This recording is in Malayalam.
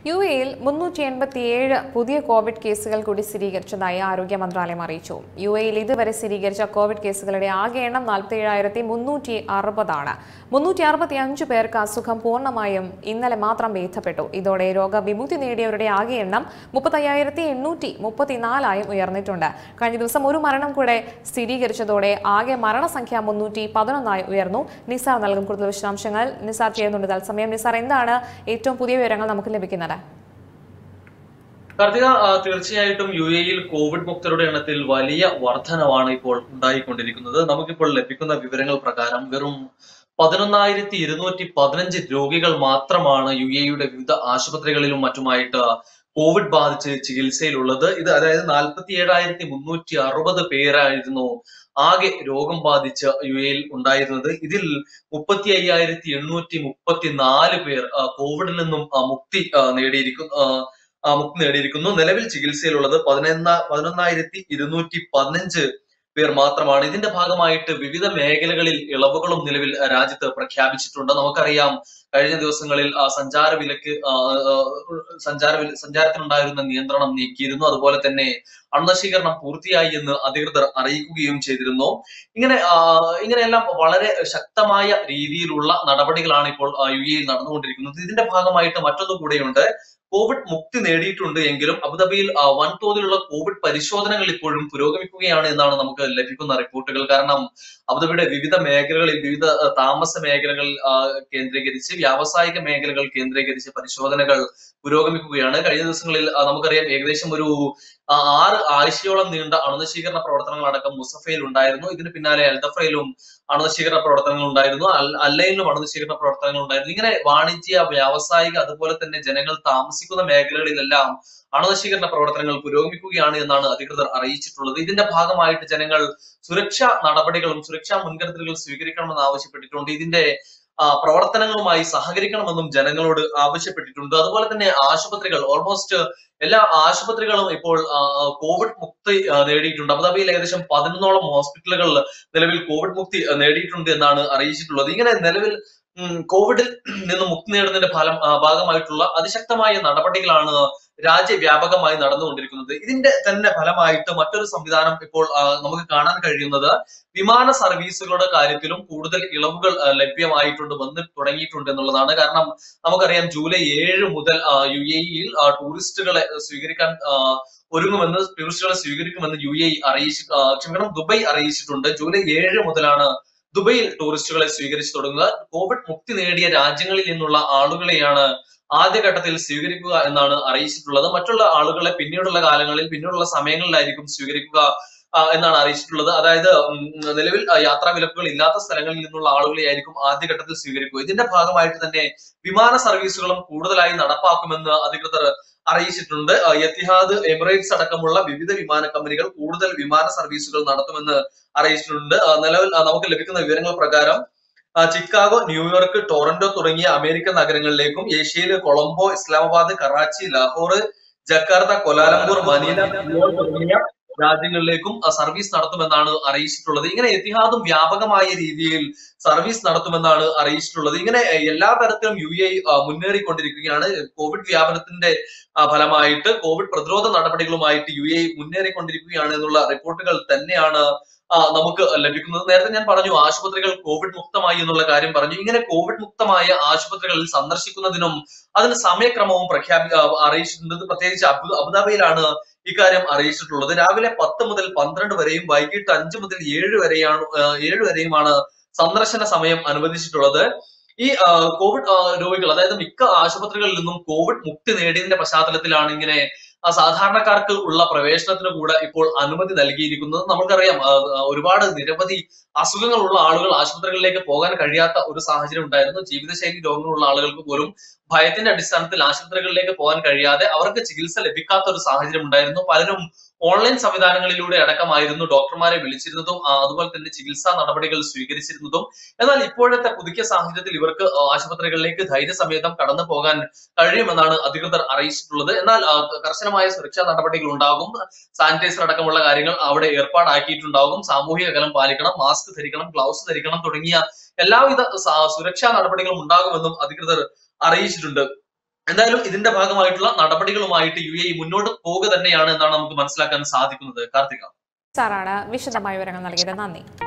യു എയിൽ മുന്നൂറ്റി എൺപത്തിയേഴ് പുതിയ കോവിഡ് കേസുകൾ കൂടി സ്ഥിരീകരിച്ചതായി ആരോഗ്യ മന്ത്രാലയം അറിയിച്ചു യു എയിൽ ഇതുവരെ സ്ഥിരീകരിച്ച കോവിഡ് കേസുകളുടെ ആകെ എണ്ണം നാൽപ്പത്തി ഏഴായിരത്തി മുന്നൂറ്റി അറുപതാണ് മുന്നൂറ്റി അറുപത്തി അഞ്ച് പേർക്ക് അസുഖം പൂർണ്ണമായും ഇന്നലെ മാത്രം ഭേദപ്പെട്ടു ഇതോടെ രോഗവിമുക്തി നേടിയവരുടെ ആകെ എണ്ണം മുപ്പത്തയ്യായിരത്തി എണ്ണൂറ്റി മുപ്പത്തിനാലായും ഉയർന്നിട്ടുണ്ട് കഴിഞ്ഞ ദിവസം ഒരു മരണം കൂടെ സ്ഥിരീകരിച്ചതോടെ ആകെ മരണസംഖ്യ മുന്നൂറ്റി പതിനൊന്നായി ഉയർന്നു നിസാർ നൽകും കൂടുതൽ വിശദാംശങ്ങൾ നിസാർ ചെയ്യുന്നുണ്ട് തത്സമയം നിസാർ എന്താണ് ഏറ്റവും പുതിയ വിവരങ്ങൾ നമുക്ക് ലഭിക്കുന്നത് കാർത്തിക ആ, തീർച്ചയായിട്ടും യു എയിൽ കോവിഡ് മുക്തരുടെ എണ്ണത്തിൽ വലിയ വർധനവാണ് ഇപ്പോൾ ഉണ്ടായിക്കൊണ്ടിരിക്കുന്നത് നമുക്കിപ്പോൾ ലഭിക്കുന്ന വിവരങ്ങൾ പ്രകാരം വെറും പതിനൊന്നായിരത്തി ഇരുന്നൂറ്റി പതിനഞ്ച് രോഗികൾ മാത്രമാണ് യു എയുടെ വിവിധ ആശുപത്രികളിലും മറ്റുമായിട്ട് കോവിഡ് ബാധിച്ച് ചികിത്സയിലുള്ളത് ഇത് അതായത് നാൽപ്പത്തി ഏഴായിരത്തി മുന്നൂറ്റി അറുപത് പേരായിരുന്നു ആകെ രോഗം ബാധിച്ച് യു എയിൽ ഉണ്ടായിരുന്നത് ഇതിൽ മുപ്പത്തി അയ്യായിരത്തി എണ്ണൂറ്റി മുപ്പത്തി നാല് പേർ ആ, കോവിഡിൽ നിന്നും ആ, മുക്തി ആ, നേടിയിരിക്കുന്നു ആ, ആ, മുക്തി നേടിയിരിക്കുന്നു നിലവിൽ ചികിത്സയിലുള്ളത് പതിനൊന്ന പതിനൊന്നായിരത്തി ഇരുന്നൂറ്റി പതിനഞ്ച് പേർ മാത്രമാണ് ഇതിന്റെ ഭാഗമായിട്ട് വിവിധ മേഖലകളിൽ ഇളവുകളും നിലവിൽ ആ, രാജ്യത്ത് പ്രഖ്യാപിച്ചിട്ടുണ്ട് നമുക്കറിയാം കഴിഞ്ഞ ദിവസങ്ങളിൽ ആ, സഞ്ചാര വിലക്ക് ആ, ആ, സഞ്ചാര വില- സഞ്ചാരത്തിനുണ്ടായിരുന്ന നിയന്ത്രണം നീക്കിയിരുന്നു അതുപോലെ തന്നെ അണുനശീകരണം പൂർത്തിയായി എന്ന് അധികൃതർ അറിയിക്കുകയും ചെയ്തിരുന്നു ഇങ്ങനെ ആ, ഇങ്ങനെയെല്ലാം വളരെ ശക്തമായ രീതിയിലുള്ള നടപടികളാണ് ഇപ്പോൾ ആ, യു എയിൽ നടന്നുകൊണ്ടിരിക്കുന്നത് ഇതിന്റെ ഭാഗമായിട്ട് മറ്റൊന്നും കൂടെയുണ്ട് കോവിഡ് മുക്തി നേടിയിട്ടുണ്ട് എങ്കിലും അബുദാബിയിൽ ആ, വൻതോതിലുള്ള കോവിഡ് പരിശോധനകൾ ഇപ്പോഴും പുരോഗമിക്കുകയാണ് എന്നാണ് നമുക്ക് ലഭിക്കുന്ന റിപ്പോർട്ടുകൾ കാരണം അബുദാബിയുടെ വിവിധ മേഖലകളിൽ വിവിധ ആ, താമസ മേഖലകൾ ആ, കേന്ദ്രീകരിച്ച് വ്യാവസായിക മേഖലകൾ കേന്ദ്രീകരിച്ച് പരിശോധനകൾ പുരോഗമിക്കുകയാണ് കഴിഞ്ഞ ദിവസങ്ങളിൽ ആ, നമുക്കറിയാം ഏകദേശം ഒരു ആ, ആറ് ആഴ്ചയോളം നീണ്ട അണുനശീകരണ പ്രവർത്തനങ്ങൾ അടക്കം മുസഫയിൽ ഉണ്ടായിരുന്നു ഇതിന് പിന്നാലെ അൽദഫയിലും അണുനശീകരണ പ്രവർത്തനങ്ങൾ ഉണ്ടായിരുന്നു അൽ- അല്ലയിലും അണുനശീകരണ പ്രവർത്തനങ്ങൾ ഉണ്ടായിരുന്നു ഇങ്ങനെ വാണിജ്യ വ്യാവസായിക അതുപോലെ തന്നെ ജനങ്ങൾ താമസിക്കുന്ന മേഖലകളിലെല്ലാം അണുനശീകരണ പ്രവർത്തനങ്ങൾ പുരോഗമിക്കുകയാണ് എന്നാണ് അധികൃതർ അറിയിച്ചിട്ടുള്ളത് ഇതിന്റെ ഭാഗമായിട്ട് ജനങ്ങൾ സുരക്ഷാ നടപടികളും സുരക്ഷാ മുൻകരുതലുകൾ സ്വീകരിക്കണമെന്ന് ആവശ്യപ്പെട്ടിട്ടുണ്ട് ഇതിന്റെ ആ, പ്രവർത്തനങ്ങളുമായി സഹകരിക്കണമെന്നും ജനങ്ങളോട് ആവശ്യപ്പെട്ടിട്ടുണ്ട് അതുപോലെ തന്നെ ആശുപത്രികൾ ഓൾമോസ്റ്റ് എല്ലാ ആശുപത്രികളും ഇപ്പോൾ ആ, കോവിഡ് മുക്തി ആ, നേടിയിട്ടുണ്ട് അബുദാബിയിൽ ഏകദേശം പതിനൊന്നോളം ഹോസ്പിറ്റലുകൾ നിലവിൽ കോവിഡ് മുക്തി ആ, നേടിയിട്ടുണ്ട് എന്നാണ് അറിയിച്ചിട്ടുള്ളത് ഇങ്ങനെ നിലവിൽ ഉം, കോവിഡിൽ നിന്ന് മുക്തി നേടുന്നതിന്റെ ഫലം ആ, ഭാഗമായിട്ടുള്ള അതിശക്തമായ നടപടികളാണ് രാജ്യവ്യാപകമായി നടന്നുകൊണ്ടിരിക്കുന്നത് ഇതിന്റെ തന്നെ ഫലമായിട്ട് മറ്റൊരു സംവിധാനം ഇപ്പോൾ ആ, നമുക്ക് കാണാൻ കഴിയുന്നത് വിമാന സർവീസുകളുടെ കാര്യത്തിലും കൂടുതൽ ഇളവുകൾ ആ, ലഭ്യമായിട്ടുണ്ട് വന്ന് തുടങ്ങിയിട്ടുണ്ട് എന്നുള്ളതാണ് കാരണം നമുക്കറിയാം ജൂലൈ ഏഴ് മുതൽ യു എ ഇയിൽ ടൂറിസ്റ്റുകളെ സ്വീകരിക്കാൻ ആ, ഒരുങ്ങുമെന്ന് ടൂറിസ്റ്റുകളെ സ്വീകരിക്കുമെന്ന് യു എ അറിയിച്ചു ആ, ക്ഷമിക്കണം ദുബൈ അറിയിച്ചിട്ടുണ്ട് ജൂലൈ ഏഴ് മുതലാണ് ദുബൈയിൽ ടൂറിസ്റ്റുകളെ സ്വീകരിച്ചു തുടങ്ങുക കോവിഡ് മുക്തി നേടിയ രാജ്യങ്ങളിൽ നിന്നുള്ള ആളുകളെയാണ് ആദ്യഘട്ടത്തിൽ സ്വീകരിക്കുക എന്നാണ് അറിയിച്ചിട്ടുള്ളത് മറ്റുള്ള ആളുകളെ പിന്നീടുള്ള കാലങ്ങളിൽ പിന്നീടുള്ള സമയങ്ങളിലായിരിക്കും സ്വീകരിക്കുക ആ, എന്നാണ് അറിയിച്ചിട്ടുള്ളത് അതായത് ഉം, നിലവിൽ ആ, യാത്രാ വിലക്കുകൾ ഇല്ലാത്ത സ്ഥലങ്ങളിൽ നിന്നുള്ള ആളുകളെയായിരിക്കും ആദ്യഘട്ടത്തിൽ സ്വീകരിക്കുക ഇതിന്റെ ഭാഗമായിട്ട് തന്നെ വിമാന സർവീസുകളും കൂടുതലായി നടപ്പാക്കുമെന്ന് അധികൃതർ അറിയിച്ചിട്ടുണ്ട് ആ, എത്തിഹാദ് എമിറേറ്റ്സ് അടക്കമുള്ള വിവിധ വിമാന കമ്പനികൾ കൂടുതൽ വിമാന സർവീസുകൾ നടത്തുമെന്ന് അറിയിച്ചിട്ടുണ്ട് ആ, നിലവിൽ ആ, നമുക്ക് ലഭിക്കുന്ന വിവരങ്ങൾ പ്രകാരം ആ, ചിക്കാഗോ ന്യൂയോർക്ക് ടൊറന്റോ തുടങ്ങിയ അമേരിക്കൻ നഗരങ്ങളിലേക്കും ഏഷ്യയിലെ Colombo Islamabad Karachi Lahore Jakarta Kuala Lumpur Manila Seoul തുടങ്ങിയ രാജ്യങ്ങളിലേക്കും ആ, സർവീസ് നടത്തുമെന്നാണ് അറിയിച്ചിട്ടുള്ളത് ഇങ്ങനെ എത്തിഹാദും വ്യാപകമായ രീതിയിൽ സർവീസ് നടത്തുമെന്നാണ് അറിയിച്ചിട്ടുള്ളത് ഇങ്ങനെ എ, എല്ലാ തരത്തിലും യു എ മുന്നേറിക്കൊണ്ടിരിക്കുകയാണ് കോവിഡ് വ്യാപനത്തിന്റെ ആ, ഫലമായിട്ട് കോവിഡ് പ്രതിരോധ നടപടികളുമായിട്ട് യു എ മുന്നേറിക്കൊണ്ടിരിക്കുകയാണ് എന്നുള്ള റിപ്പോർട്ടുകൾ തന്നെയാണ് ആ, നമുക്ക് ലഭിക്കുന്നത് നേരത്തെ ഞാൻ പറഞ്ഞു ആശുപത്രികൾ കോവിഡ് മുക്തമായി എന്നുള്ള കാര്യം പറഞ്ഞു ഇങ്ങനെ കോവിഡ് മുക്തമായ ആശുപത്രികളിൽ സന്ദർശിക്കുന്നതിനും അതിന് സമയക്രമവും പ്രഖ്യാപി ആ, അറിയിച്ചിട്ടുണ്ട് പ്രത്യേകിച്ച് അബു അബുദാബിയിലാണ് ഇക്കാര്യം അറിയിച്ചിട്ടുള്ളത് രാവിലെ പത്ത് മുതൽ പന്ത്രണ്ട് വരെയും വൈകിട്ട് അഞ്ച് മുതൽ ഏഴ് വരെയാണ് ആ, ഏഴ് വരെയുമാണ് സന്ദർശന സമയം അനുവദിച്ചിട്ടുള്ളത് ഈ ആ, കോവിഡ് ആ, രോഗികൾ അതായത് മിക്ക ആശുപത്രികളിൽ നിന്നും കോവിഡ് മുക്തി നേടിയതിന്റെ പശ്ചാത്തലത്തിലാണ് ഇങ്ങനെ ആ, സാധാരണക്കാർക്ക് ഉള്ള പ്രവേശനത്തിന് കൂടെ ഇപ്പോൾ അനുമതി നൽകിയിരിക്കുന്നത് നമുക്കറിയാം ആ, ആ, ഒരുപാട് നിരവധി അസുഖങ്ങളുള്ള ആളുകൾ ആശുപത്രികളിലേക്ക് പോകാൻ കഴിയാത്ത ഒരു സാഹചര്യം ഉണ്ടായിരുന്നു ജീവിതശൈലി രോഗങ്ങളുള്ള ആളുകൾക്ക് പോലും ഭയത്തിന്റെ അടിസ്ഥാനത്തിൽ ആശുപത്രികളിലേക്ക് പോകാൻ കഴിയാതെ അവർക്ക് ചികിത്സ ലഭിക്കാത്ത ഒരു സാഹചര്യം ഉണ്ടായിരുന്നു പലരും ഓൺലൈൻ സംവിധാനങ്ങളിലൂടെ അടക്കമായിരുന്നു ഡോക്ടർമാരെ വിളിച്ചിരുന്നതും ആ, അതുപോലെ തന്നെ ചികിത്സാ നടപടികൾ സ്വീകരിച്ചിരുന്നതും എന്നാൽ ഇപ്പോഴത്തെ പുതുക്കിയ സാഹചര്യത്തിൽ ഇവർക്ക് ആ, ആശുപത്രികളിലേക്ക് ധൈര്യസമേതം കടന്നു പോകാൻ കഴിയുമെന്നാണ് അധികൃതർ അറിയിച്ചിട്ടുള്ളത് എന്നാൽ ആ, കർശനമായ സുരക്ഷാ നടപടികൾ ഉണ്ടാകും സാനിറ്റൈസർ അടക്കമുള്ള കാര്യങ്ങൾ അവിടെ ഏർപ്പാടാക്കിയിട്ടുണ്ടാകും സാമൂഹിക അകലം പാലിക്കണം മാസ്ക് ധരിക്കണം ഗ്ലൗസ് ധരിക്കണം തുടങ്ങിയ എല്ലാവിധ സ- സുരക്ഷാ നടപടികളും ഉണ്ടാകുമെന്നും അധികൃതർ അറിയിച്ചിട്ടുണ്ട് എന്തായാലും ഇതിന്റെ ഭാഗമായിട്ടുള്ള നടപടികളുമായിട്ട് യു എ മുന്നോട്ട് പോവുക തന്നെയാണ് എന്നാണ് നമുക്ക് മനസ്സിലാക്കാൻ സാധിക്കുന്നത് കാർത്തിക സാറാണ് വിശദമായ വിവരങ്ങൾ നൽകിയത് നന്ദി